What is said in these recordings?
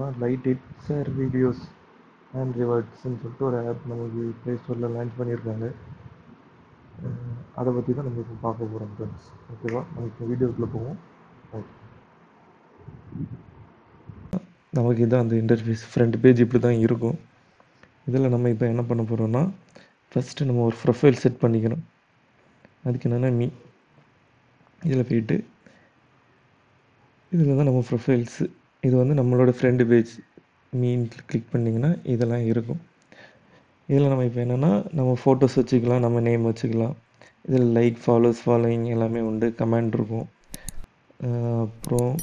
போகிறோம்னா like it share videos and ரிவார்ட்ஸ்னு சொல்லிட்டு ஒரு ஆப் நமக்கு ப்ளே ஸ்டோரில் லான்ச் பண்ணியிருக்காங்க அஹ் அதை பற்றி தான் நம்ம இப்போ பார்க்க போகிறோம் ஃப்ரெண்ட்ஸ் ஓகேவா நம்ம இப்போ வீடியோக்குள்ளே போவோம் ஓகே நமக்கு இதான் அந்த இன்டர்ஃபேஸ் ஃப்ரண்ட் பேஜ் இப்படி தான் இருக்கும் இதில் நம்ம இப்போ என்ன பண்ண போகிறோம்னா ஃபஸ்ட்டு நம்ம ஒரு ப்ரொஃபைல் செட் பண்ணிக்கணும் அதுக்கு என்னென்னா மீ இதில் போயிட்டு இதில் தான் நம்ம ப்ரொஃபைல்ஸு இது வந்து நம்மளோட ஃப்ரெண்டு பேஜ் மீன் கிளிக் பண்ணிங்கன்னா இதெல்லாம் இருக்கும் இதில் நம்ம இப்போ என்னென்னா நம்ம ஃபோட்டோஸ் வச்சுக்கலாம் நம்ம நேம் வச்சுக்கலாம் இதில் லைக் ஃபாலோஸ் ஃபாலோயிங் எல்லாமே உண்டு கமெண்ட் இருக்கும் அஹ் அப்புறம்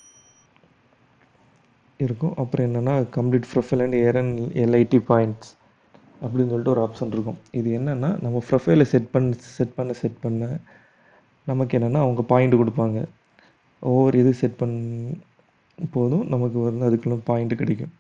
இருக்கும் அப்புறம் என்னென்னா complete profile and earn LID points அப்படின்னு சொல்லிட்டு ஒரு ஆப்ஷன் இருக்கும் இது என்னென்னா நம்ம ப்ரொஃபைலை செட் பண்ண செட் பண்ண செட் பண்ண நமக்கு என்னென்னா அவங்க பாயிண்ட் கொடுப்பாங்க ஒவ்வொரு இது செட் பண்ண போதும் நமக்கு வந்து அதுக்குள்ள பாயிண்ட் கிடைக்கும்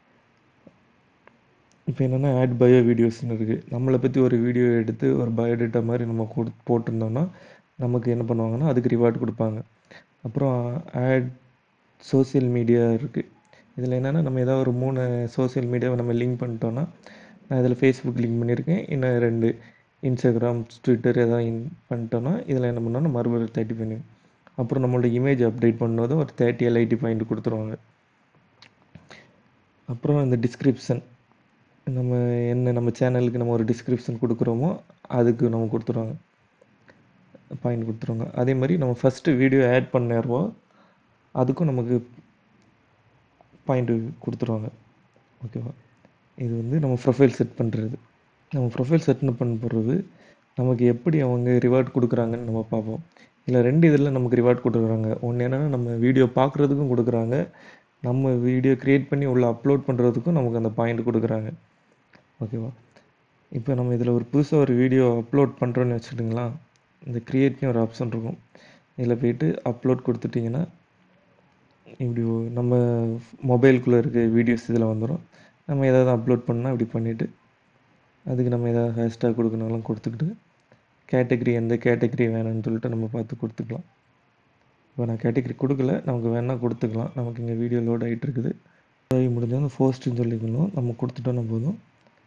இப்போ என்னென்னா ஆட் பயோ வீடியோஸ்னு இருக்குது நம்மளை பற்றி ஒரு வீடியோ எடுத்து ஒரு பயோடேட்டா மாதிரி நம்ம கொடு போட்டிருந்தோம்னா நமக்கு என்ன பண்ணுவாங்கன்னா அதுக்கு ரிவார்ட் கொடுப்பாங்க அப்புறம் ஆட் சோஷியல் மீடியா இருக்குது இதில் என்னென்னா நம்ம ஏதாவது ஒரு மூணு சோஷியல் மீடியாவை நம்ம லிங்க் பண்ணிட்டோன்னா நான் இதில் ஃபேஸ்புக் லிங்க் பண்ணியிருக்கேன் இன்னும் ரெண்டு இன்ஸ்டாகிராம் ட்விட்டர் எதாவது இன் பண்ணிட்டோன்னா இதில் என்ன பண்ணோன்னா மறுபடியும் தேர்ட்டி பண்ணி அப்புறம் நம்மளோட இமேஜ் அப்டேட் பண்ணும்போது ஒரு தேர்ட்டி எல்ஐடி பாயிண்ட் கொடுத்துருவாங்க அப்புறம் இந்த டிஸ்கிரிப்ஷன் நம்ம என்ன நம்ம சேனலுக்கு நம்ம ஒரு டிஸ்கிரிப்ஷன் கொடுக்குறோமோ அதுக்கு நம்ம கொடுத்துருவாங்க பாயிண்ட் கொடுத்துருவாங்க அதே மாதிரி நம்ம ஃபஸ்ட்டு வீடியோ ஆட் பண்ணிடுறோமோ அதுக்கும் நமக்கு பாயிண்ட்டு கொடுத்துருவாங்க ஓகேவா இது வந்து நம்ம ப்ரொஃபைல் செட் பண்ணுறது நம்ம ப்ரொஃபைல் செட் பண்ண போகிறது நமக்கு எப்படி அவங்க ரிவார்ட் கொடுக்குறாங்கன்னு நம்ம பார்ப்போம் இதில் ரெண்டு இதில் நமக்கு ரிவார்ட் கொடுக்குறாங்க ஒன்று என்னென்னா நம்ம வீடியோ பார்க்குறதுக்கும் கொடுக்குறாங்க நம்ம வீடியோ க்ரியேட் பண்ணி உள்ள அப்லோட் பண்ணுறதுக்கும் நமக்கு அந்த பாயிண்ட் கொடுக்குறாங்க ஓகேவா இப்போ நம்ம இதில் ஒரு புதுசாக ஒரு வீடியோ அப்லோட் பண்ணுறோன்னு வச்சுட்டுங்களா இந்த க்ரியேட்னு ஒரு ஆப்ஷன் இருக்கும் இதில் போயிட்டு அப்லோட் கொடுத்துட்டிங்கன்னா இப்படி ஒ- நம்ம மொபைலுக்குள்ளே இருக்க வீடியோஸ் இதில் வந்துடும் நம்ம ஏதாவது அப்லோட் பண்ணால் இப்படி பண்ணிவிட்டு அதுக்கு நம்ம ஏதாவது ஹேஷ்டேக் கொடுக்கணும்லாம் கொடுத்துக்கிட்டு கேட்டகரி எந்த கேட்டகரி வேணும்னு சொல்லிட்டு நம்ம பார்த்து கொடுத்துக்கலாம் இப்போ நான் கேட்டகரி கொடுக்கல நமக்கு வேணால் கொடுத்துக்கலாம் நமக்கு இங்கே வீடியோ லோட் ஆகிட்டு இருக்குது ஆகி முடிஞ்சோன்னு ஃபோஸ்ட்டுன்னு சொல்லிக்கணும் நம்ம கொடுத்துட்டோன்னா போதும்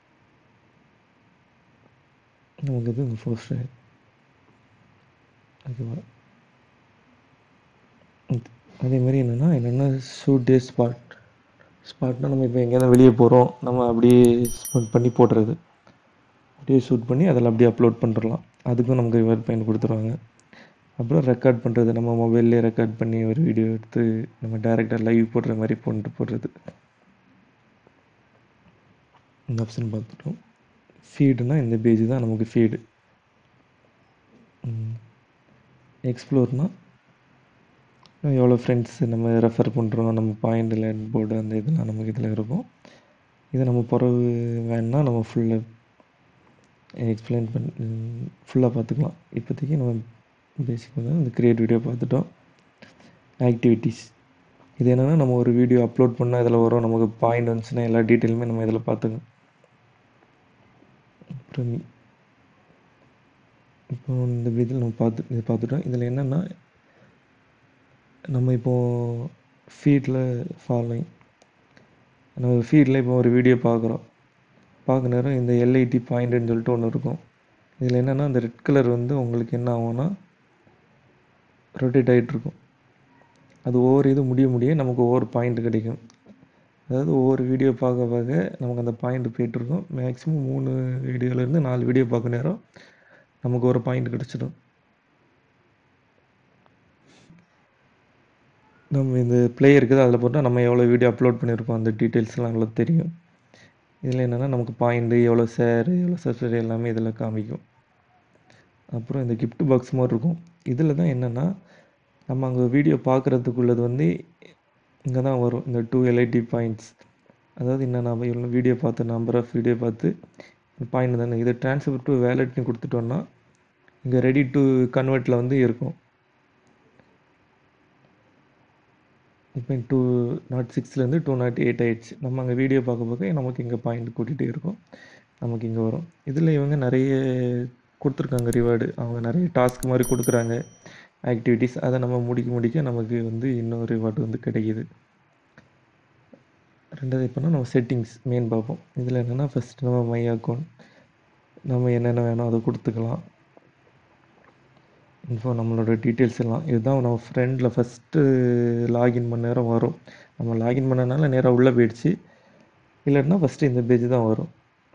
நமக்கு இது இங்கே ஃபோஸ்ட் ஆகி ஓகேவா இது- அதே மாதிரி என்னென்னா என்னென்னா ஷூட் டே ஸ்பாட் ஸ்பாட்னா நம்ம இப்போ எங்கேயாவது வெளியே போகிறோம் நம்ம அப்படியே ஸ்பாட் பண்ணி போடுறது அப்படியே ஷூட் பண்ணி அதில் அப்படியே அப்லோட் பண்ணிடலாம் அதுக்கும் நமக்கு ரிவார்ட் பாயிண்ட் கொடுத்துருவாங்க அப்புறம் ரெக்கார்ட் பண்ணுறது நம்ம மொபைல்லே ரெக்கார்ட் பண்ணி ஒரு வீடியோ எடுத்து நம்ம டேரெக்டாக லைவ் போடுற மாதிரி போட்டு போடுறது இந்த ஆப்ஷன் பார்த்துட்டோம் ஃபீடுனா இந்த பேஜ் தான் நமக்கு ஃபீடு எக்ஸ்ப்ளோர்னால் எவ்வளோ ஃப்ரெண்ட்ஸ் நம்ம ரெஃபர் பண்ணுறோம் நம்ம பாயிண்ட் லேண்ட் போர்டு அந்த இதெல்லாம் நமக்கு இதில் இருக்கும் இதை நம்ம பிறகு வேணுன்னா நம்ம ஃபுல்லாக எக்ஸ்பிளைன் பண்ணி ஃபுல்லாக பார்த்துக்கலாம் இப்போதைக்கு நம்ம பேசிக் வந்து இந்த கிரியேட் வீடியோ பார்த்துட்டோம் ஆக்டிவிட்டீஸ் இது என்னென்னா நம்ம ஒரு வீடியோ அப்லோட் பண்ணால் இதில் வரும் நமக்கு பாயிண்ட் வந்துச்சுன்னா எல்லா டீட்டெயிலுமே நம்ம இதில் பார்த்துக்கலாம் அப்புறம் இப்போ இந்த இதில் நம்ம பார்த்து இது பார்த்துட்டோம் இதில் என்னென்னா நம்ம இப்போது ஃபீடில் ஃபாலோயிங் நம்ம ஃபீடில் இப்போ ஒரு வீடியோ பார்க்குறோம் பார்க்க நேரம் இந்த எல்ஐடி பாயிண்ட்னு சொல்லிட்டு ஒன்று இருக்கும் இதில் என்னென்னா அந்த ரெட் கலர் வந்து உங்களுக்கு என்ன ஆகும்னா ரொட்டேட் ஆகிட்டு இருக்கும் அது ஒவ்வொரு இது முடிய முடிய நமக்கு ஒவ்வொரு பாயிண்ட் கிடைக்கும் அதாவது ஒவ்வொரு வீடியோ பார்க்க பார்க்க நமக்கு அந்த பாயிண்ட் போயிட்டுருக்கும் மேக்ஸிமம் மூணு வீடியோலேருந்து நாலு வீடியோ பார்க்க நேரம் நமக்கு ஒரு பாயிண்ட் கிடச்சிடும் நம்ம இந்த ப்ளே இருக்குது அதில் போட்டால் நம்ம எவ்வளோ வீடியோ அப்லோட் பண்ணியிருக்கோம் அந்த டீட்டெயில்ஸ்லாம் நல்லா தெரியும் இதில் என்னென்னா நமக்கு பாயிண்ட்டு எவ்வளோ ஷேரு எவ்வளோ சப்ஸ்கிரைப் எல்லாமே இதில் காமிக்கும் அப்புறம் இந்த gift பாக்ஸ் மாதிரி இருக்கும் இதில் தான் என்னென்னா நம்ம அங்கே வீடியோ பார்க்குறதுக்குள்ளது வந்து இங்கே தான் வரும் இந்த டூ எல்ஐடி பாயிண்ட்ஸ் அதாவது என்ன நம்ம இவ்வளோ வீடியோ பார்த்து நம்பர் ஆஃப் வீடியோ பார்த்து பாயிண்ட் தானே இதை ட்ரான்ஸ்ஃபர் டு வேலட்னு கொடுத்துட்டோன்னா இங்கே ரெடி டு கன்வெர்ட்டில் வந்து இருக்கும் இப்போ டூ நாட் சிக்ஸ்லேருந்து டூ நாட் எயிட் ஆயிடுச்சு நம்ம அங்கே வீடியோ பார்க்க பார்க்க நமக்கு இங்கே பாயிண்ட் கூட்டிகிட்டே இருக்கும் நமக்கு இங்கே வரும் இதில் இவங்க நிறைய கொடுத்துருக்காங்க ரிவார்டு அவங்க நிறைய டாஸ்க் மாதிரி கொடுக்குறாங்க ஆக்டிவிட்டீஸ் அதை நம்ம முடிக்க முடிக்க நமக்கு வந்து இன்னும் ரிவார்டு வந்து கிடைக்கிது ரெண்டாவது எப்போனா நம்ம செட்டிங்ஸ் மெயின் பார்ப்போம் இதில் என்னென்னா ஃபஸ்ட் நம்ம மை அக்கௌண்ட் நம்ம என்னென்ன வேணும் அதை கொடுத்துக்கலாம் இன்ஃபோ நம்மளோட டீட்டெயில்ஸ் எல்லாம் இதுதான் நம்ம ஃப்ரெண்டில் ஃபஸ்ட்டு லாகின் பண்ண நேரம் வரும் நம்ம லாகின் பண்ணனால நேராக உள்ளே போயிடுச்சு இல்லைன்னா ஃபஸ்ட்டு இந்த பேஜ் தான் வரும்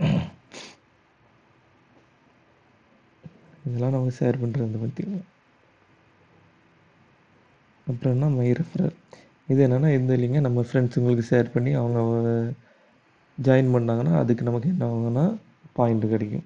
இதெல்லாம் நம்ம ஷேர் பண்ணுறது பற்றி அப்புறம் என்ன மை ரெஃபரல் இது என்னென்னா இந்த லிங்கை நம்ம ஃப்ரெண்ட்ஸுங்களுக்கு ஷேர் பண்ணி அவங்க ஜாயின் பண்ணாங்கன்னா அதுக்கு நமக்கு என்ன ஆகுங்கன்னா பாயிண்ட் கிடைக்கும்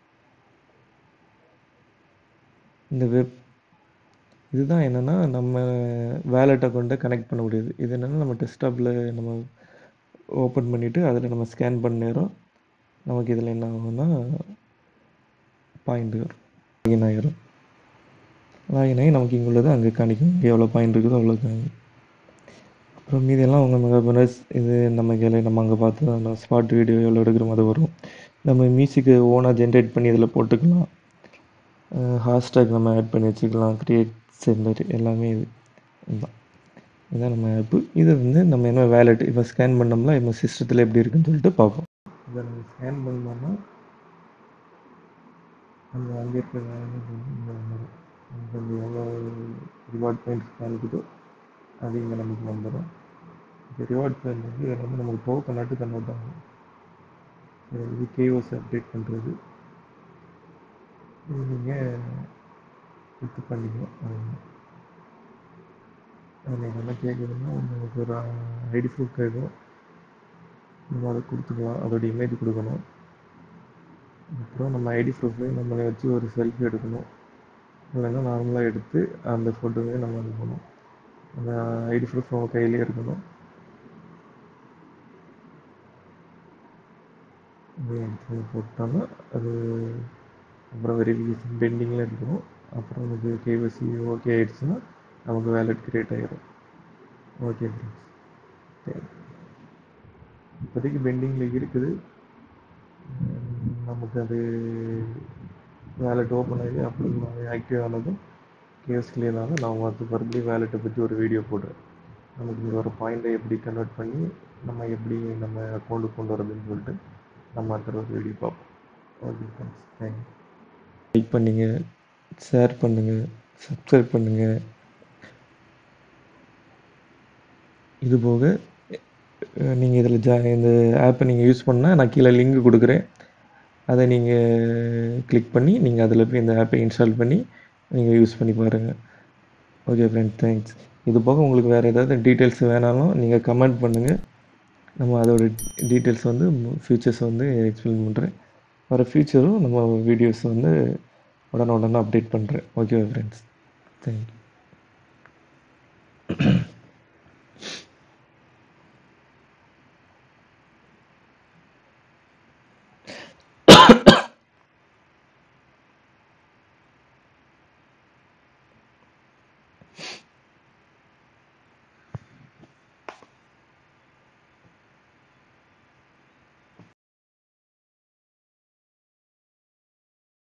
இந்த வெப் இதுதான் என்னென்னா நம்ம வேலெட் அக்கௌண்ட்டை கனெக்ட் பண்ண முடியாது இது என்னென்னா நம்ம டெஸ்க்டாப்பில் நம்ம ஓப்பன் பண்ணிவிட்டு அதில் நம்ம ஸ்கேன் பண்ண நேரம் நமக்கு இதில் என்ன ஆகும்னா பாயிண்ட் வரும் லாகின் ஆகிரும் லாகின் ஆகி நமக்கு இங்கே உள்ளது அங்கே காணிக்கும் இங்கே எவ்வளோ பாயிண்ட் இருக்குதோ அவ்வளோ காணிக்கும் அப்புறம் மீதெல்லாம் அவங்க நம்ம bonus இது நம்ம கையில் நம்ம அங்கே பார்த்து நம்ம ஸ்பாட் வீடியோ எவ்வளோ எடுக்கிறோமோ அது வரும் நம்ம மியூசிக்கு ஓனாக ஜென்ரேட் பண்ணி இதில் போட்டுக்கலாம் ஹேஷ்டேக் நம்ம ஆட் பண்ணி வச்சுக்கலாம் கிரியேட் சென்டர் எல்லாமே இது இதுதான் இதுதான் நம்ம ஆப்பு இது வந்து நம்ம என்ன வேலெட் இப்போ ஸ்கேன் பண்ணோம்னா நம்ம சிஸ்டத்தில் எப்படி இருக்குன்னு சொல்லிட்டு பார்ப்போம் இதை நம்ம ஸ்கேன் பண்ணோம்னா நம்ம அங்கே இருக்கிற வேலெட் வந்து இங்கே வந்துடும் நமக்கு அந்த எவ்வளோ ரிவார்ட் பாயிண்ட்ஸ் காமிக்குதோ அது இங்கே நமக்கு வந்துடும் இந்த ரிவார்ட் பாயிண்ட் வந்து இதில் வந்து நமக்கு டோக்கன் நாட்டு கன்வெர்ட் ஆகும் இது கேஓஸ் அப்டேட் பண்ணுறது இது நீங்கள் இது பண்ணிக்கலாம் அவ்வளவுதான். அதில் என்ன கேட்குதுன்னா நமக்கு ஒரு ஐடி ப்ரூஃப் கேட்கும் நம்ம அதை கொடுத்துக்கலாம் அதோட இமேஜ் கொடுக்கணும் அப்புறம் நம்ம ஐடி ப்ரூஃப்லேயும் நம்மளை வச்சு ஒரு செல்ஃபி எடுக்கணும் இல்லைன்னா நார்மலாக எடுத்து அந்த ஃபோட்டோவே நம்ம அனுப்பணும் அந்த ஐடி ப்ரூஃப் நம்ம கையிலே இருக்கணும் இது எடுத்து போட்டோம்னா அது அப்புறம் வெரிஃபிகேஷன் பெண்டிங்கில் இருக்கணும் அப்புறம் நமக்கு கேஒசி ஓகே ஆயிடுச்சுன்னா நமக்கு வேலெட் கிரியேட் ஆகிடும் ஓகே ஃப்ரெண்ட்ஸ் சரி இப்போதைக்கு பெண்டிங்கில் இருக்குது உம், நமக்கு அது வேலெட் ஓப்பன் ஆகி அப்புறம் ஆக்டிவ் ஆனதும் கேஸ் கிளியர் ஆனதும் நான் வந்து மறுபடியும் வேலெட்டை பற்றி ஒரு வீடியோ போடுறேன் நமக்கு இங்கே ஒரு பாயிண்ட்டை எப்படி கன்வெர்ட் பண்ணி நம்ம எப்படி நம்ம அக்கௌண்ட்டுக்கு கொண்டு வரதுன்னு சொல்லிட்டு நம்ம அடுத்த ஒரு வீடியோ பார்ப்போம் ஓகே ஃப்ரெண்ட்ஸ் தேங்க்யூ லைக் பண்ணுங்கள் ஷேர் பண்ணுங்கள் சப்ஸ்கிரைப் பண்ணுங்கள் இது போக நீங்கள் இதில் ஜா இந்த ஆப்பை நீங்கள் யூஸ் பண்ணால் நான் கீழே லிங்க் கொடுக்குறேன் அதை நீங்கள் கிளிக் பண்ணி நீங்கள் அதில் போய் இந்த ஆப்பை இன்ஸ்டால் பண்ணி நீங்கள் யூஸ் பண்ணி பாருங்கள் ஓகே ஃப்ரெண்ட் தேங்க்ஸ் இது போக உங்களுக்கு வேறு ஏதாவது டீட்டெயில்ஸ் வேணாலும் நீங்கள் கமெண்ட் பண்ணுங்கள் நம்ம அதோட டீட்டெயில்ஸ் வந்து ஃபியூச்சர்ஸ் வந்து எக்ஸ்பிளைன் பண்ணுறேன் வர ஃபியூச்சரும் நம்ம வீடியோஸ் வந்து உடனே உடனே அப்டேட் பண்ணுறேன் ஓகே ஃப்ரெண்ட்ஸ் தேங்க்யூ